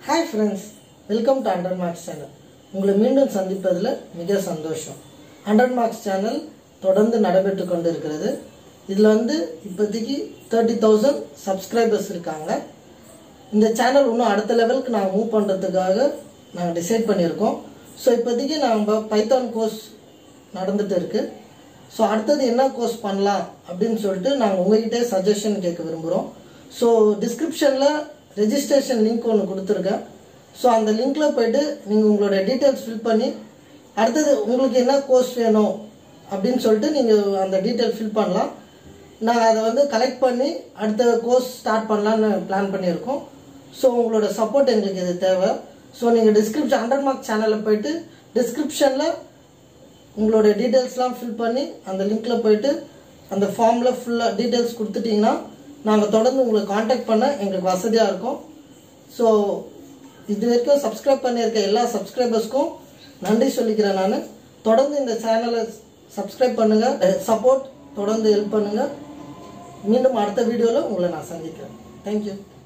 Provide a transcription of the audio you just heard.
hi friends welcome to hundred marks channel உங்களை மீண்டும் சந்திப்பதில் மிக சந்தோஷம் ஹண்ட்ரட் மார்க்ஸ் சேனல் தொடர்ந்து நடைபெற்று கொண்டு இருக்கிறது இதில் வந்து இப்போதைக்கு தேர்ட்டி தௌசண்ட் சப்ஸ்கிரைபர்ஸ் இருக்காங்க இந்த சேனல் இன்னும் அடுத்த லெவலுக்கு நாங்கள் மூவ் பண்ணுறதுக்காக நாங்கள் டிசைட் பண்ணியிருக்கோம் ஸோ இப்போதைக்கு நம்ம பைத்தான் கோர்ஸ் நடந்துட்டு இருக்கு ஸோ அடுத்தது என்ன கோர்ஸ் பண்ணலாம் அப்படின்னு சொல்லிட்டு நாங்கள் உங்ககிட்டே சஜஷன் கேட்க விரும்புகிறோம் ஸோ டிஸ்கிரிப்ஷனில் ரெஜிஸ்ட்ரேஷன் லிங்க் ஒன்று கொடுத்துருக்கேன் ஸோ அந்த லிங்க்ல போயிட்டு நீங்கள் உங்களோட டீட்டெயில்ஸ் ஃபில் பண்ணி அடுத்தது உங்களுக்கு என்ன கோர்ஸ் வேணும் அப்படின்னு சொல்லிட்டு நீங்கள் அந்த டீட்டெயில் ஃபில் பண்ணலாம் நான் அதை வந்து கலெக்ட் பண்ணி அடுத்த கோர்ஸ் ஸ்டார்ட் பண்ணலான்னு பிளான் பண்ணியிருக்கோம் ஸோ உங்களோட சப்போர்ட் எங்களுக்கு இது தேவை ஸோ நீங்கள் டிஸ்கிரிப்ஷன் ஹண்ட்ரட் மார்க் சேனலில் போயிட்டு டிஸ்கிரிப்ஷனில் உங்களோட டீட்டெயில்ஸ்லாம் ஃபில் பண்ணி அந்த லிங்க்ல போயிட்டு அந்த ஃபார்மில் ஃபுல்லாக டீட்டெயில்ஸ் கொடுத்துட்டிங்கன்னா நாங்கள் தொடர்ந்து உங்களை காண்டாக்ட் பண்ண எங்களுக்கு வசதியாக இருக்கும் ஸோ இது வரைக்கும் சப்ஸ்கிரைப் பண்ணியிருக்க எல்லா சப்ஸ்கிரைபர்ஸ்க்கும் நன்றி சொல்லிக்கிறேன் நான் தொடர்ந்து இந்த சேனலை சப்ஸ்கிரைப் பண்ணுங்கள் சப்போர்ட் தொடர்ந்து ஹெல்ப் பண்ணுங்கள் மீண்டும் அடுத்த வீடியோவில் உங்களை நான் சந்திக்கிறேன் தேங்க்யூ